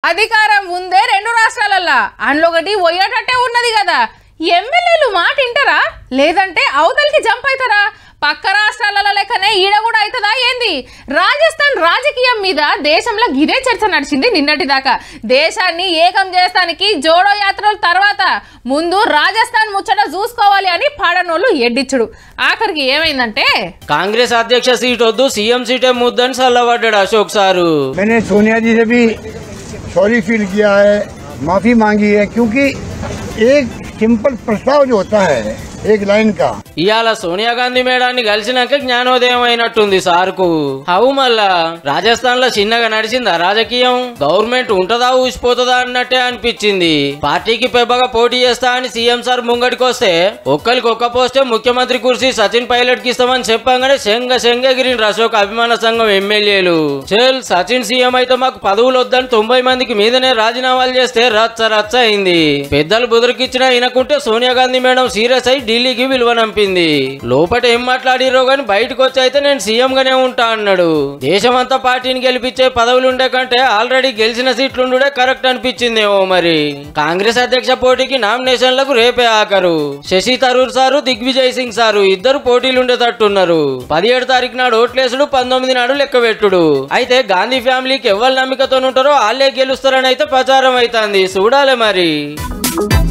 అధికారం ఉందే రెండు రాష్ట్రాలల్లా అందులో ఒకటి పోయేటట్టే ఉన్నది కదా ఎమ్మెల్యేలు మాట వింటారా లేదంటే అవతలికి జంప్ అవుతారా పక్క రాష్ట్రాలలో లెక్కనే ఈడ కూడా అవుతుందా ఏంది రాజస్థాన్ రాజకీయం మీద దేశంలో గిరే చర్చ నడిచింది నిన్నటి దాకా దేశాన్ని ఏకం చేస్తానికి జోడో యాత్రల తర్వాత ముందు రాజస్థాన్ ముచ్చట చూసుకోవాలి అని పాడనోళ్ళు ఎడ్డిచ్చుడు ఆఖరికి ఏమైందంటే కాంగ్రెస్ అధ్యక్ష సీట్ వద్దు సీఎం సీటే ముద్దని చల్లబడ్డాడు అశోక్ సారు मैंने सोनिया जी से भी सॉरी फील किया है माफी मांगी है क्योंकि एक सिंपल प्रस्ताव जो होता है एक लाइन का ఇవాళ సోనియా గాంధీ మేడాన్ని కలిసినాక జ్ఞానోదయం అయినట్టుంది సార్కు అవు మళ్ళా రాజస్థాన్ లో చిన్నగా నడిచిందా రాజకీయం గవర్నమెంట్ ఉంటదా ఊసిపోతుందా అన్నట్టే అనిపించింది పార్టీకి పెద్దగా పోటీ చేస్తా అని సీఎం సార్ ముంగడికి వస్తే ఒక్కరికి ఒక్క పోస్తే ముఖ్యమంత్రి కుర్చీ సచిన్ పైలట్ కి ఇస్తామని చెప్పంగానే శంగ శంగగిరిని అశోక్ అభిమాన సంఘం ఎమ్మెల్యేలు చెల్ సచిన్ సీఎం అయితే మాకు పదవులు వద్దని తొంభై మందికి మీదనే రాజీనామాలు చేస్తే రచ్చ రచ్చ అయింది పెద్దలు బుదరికిచ్చినా వినకుంటే సోనియా గాంధీ మేడం సీరియస్ అయి ఢిల్లీకి విలువనంపింది లోపట ఏం మాట్లాడిరో గాని బయటకు వచ్చి అయితే నేను సీఎం గానే ఉంటా అన్నాడు దేశమంతా పార్టీని గెలిపించే పదవులు ఉండే కంటే ఆల్రెడీ గెలిచిన సీట్లుండుడే కరెక్ట్ అనిపించిందేమో మరి కాంగ్రెస్ అధ్యక్ష పోటీకి నామినేషన్లకు రేపే ఆఖరు శశి తరూర్ సారు దిగ్విజయ్ సింగ్ సారు ఇద్దరు పోటీలు ఉండేటట్టున్నారు పదిహేడు తారీఖు నాడు ఓట్లేసుడు పంతొమ్మిది నాడు లెక్క పెట్టుడు అయితే గాంధీ ఫ్యామిలీకి ఎవరు నమ్మికతో ఉంటారో వాళ్ళే గెలుస్తారని అయితే ప్రచారం అవుతుంది చూడాలి మరి